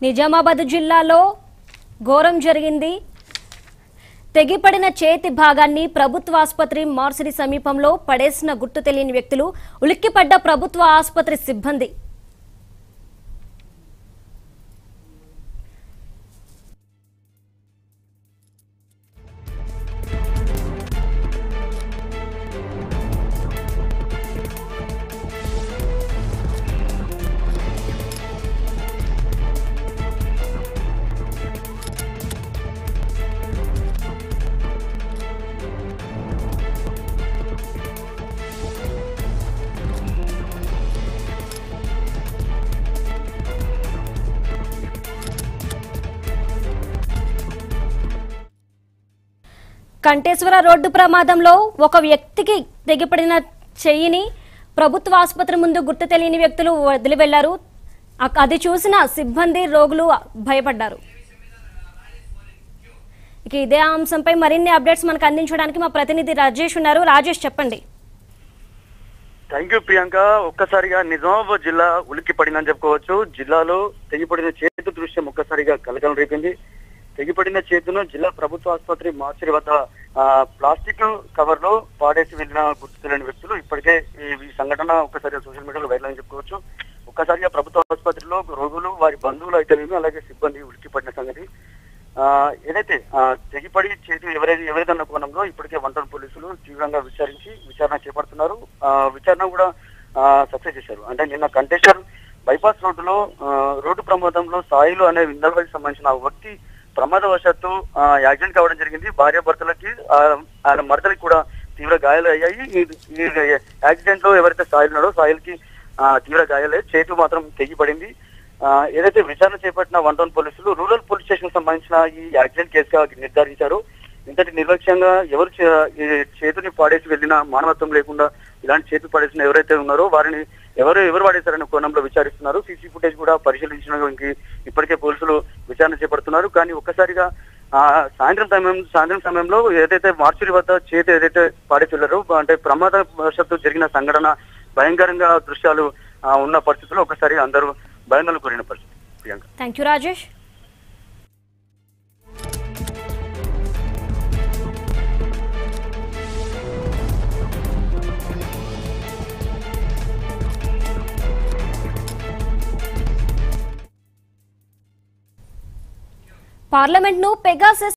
నిజామాబాద్ జిల్లాలో ఘోరం జరిగింది తెగిపడిన చేతి భాగాన్ని ప్రభుత్వ ఆసుపత్రి మార్సిరి సమీపంలో పడేసిన గుర్తు తెలియని వ్యక్తులు ఉలిక్కిపడ్డ ప్రభుత్వ ఆసుపత్రి సిబ్బంది కంటేశ్వర రోడ్డు ప్రమాదంలో ఒక వ్యక్తికి తెగిపడిన చెయ్యిని ప్రభుత్వ ఆసుపత్రి ముందు గుర్తు తెలియని వ్యక్తులు వదిలి వెళ్లారు అక్- అది చూసిన సిబ్బంది రోగులు భయపడ్డారు ఇక ఇదే అంశంపై మరిన్ని అప్డేట్స్ మనకు అందించడానికి మా ప్రతినిధి రాజేష్ ఉన్నారు రాజేష్ చెప్పండి థ్యాంక్ యూ ప్రియాంక ఒక్కసారిగా నిజామాబాద్ జిల్లా ఉలిక్కి పడిందని చెప్పుకోవచ్చు జిల్లాలో తెగిపడిన చేతు దృశ్యం ఒక్కసారిగా కలకలం రేపింది తెగిపడిన చేతును జిల్లా ప్రభుత్వ ఆసుపత్రి మార్చిరి వద్ద ఆ, ప్లాస్టిక్ కవర్ లో పాడేసి వెళ్లిన గుర్తు తెలియని వ్యక్తులు ఇప్పటికే ఈ ఈ సంఘటన ఒక్కసారిగా సోషల్ మీడియాలో వైరల్ అని చెప్పుకోవచ్చు ఒక్కసారిగా ప్రభుత్వ ఆసుపత్రిలో రోగులు వారి బంధువులు అయితేనేమి అలాగే సిబ్బంది ఉలిక్కి పడిన సంగతి ఆ, ఏదైతే ఆ, తెగిపడి చేతి ఎవరైతే ఎవరైతే కోణంలో ఇప్పటికే వంటల పోలీసులు తీవ్రంగా విచారించి విచారణ చేపడుతున్నారు ఆ, విచారణ కూడా సక్సెస్ చేశారు అంటే నిన్న కంటేశ్వర్ బైపాస్ రోడ్డులో ఆ, రోడ్డు ప్రమాదంలో సాయిలు అనే ఇందల్వకి సంబంధించిన వ్యక్తి ప్రమాదవశాత్తు ఆ, యాక్సిడెంట్ కావడం జరిగింది భార్య భర్తలకి ఆ, ఆయన మరదలకి కూడా తీవ్ర గాయాలు అయ్యాయి ఈ- ఈ యాక్సిడెంట్ లో ఎవరైతే సాయిల్ ఉన్నాడో సాయిల్ కి ఆ, తీవ్ర గాయాలే చేతు మాత్రం తెగిపడింది ఆ, ఏదైతే విచారణ చేపట్టిన వన్ టౌన్ పోలీసులు రూరల్ పోలీస్ స్టేషన్ సంబంధించిన ఈ యాక్సిడెంట్ కేసుగా నిర్ధారించారు ఇంతటి నిర్లక్ష్యంగా ఎవరు చే- ఈ చేతిని పాడేసి వెళ్ళిన మానవత్వం లేకుండా ఇలాంటి చేతులు పడేసిన ఎవరైతే ఉన్నారో వారిని ఎవరు ఎవరు పడేశారనే కోణంలో విచారిస్తున్నారు సీసీ ఫుటేజ్ కూడా పరిశీలించడానికి ఇప్పటికే పోలీసులు విచారణ చేపడుతున్నారు కానీ ఒక్కసారిగా ఆ, సాయంత్రం సమయం సాయంత్రం సమయంలో ఏదైతే మార్చురి వద్ద చేతి ఏదైతే పాడేసి వెళ్ళారో అంటే ప్రమాదవశాత్తు జరిగిన సంఘటన భయంకరంగా దృశ్యాలు ఆ, ఉన్న పరిస్థితుల్లో ఒకసారి అందరూ భయందలు కోరిన పరిస్థితి ప్రియాంక థ్యాంక్ యూ రాజేష్ పార్లమెంట్ను పెగాసెస్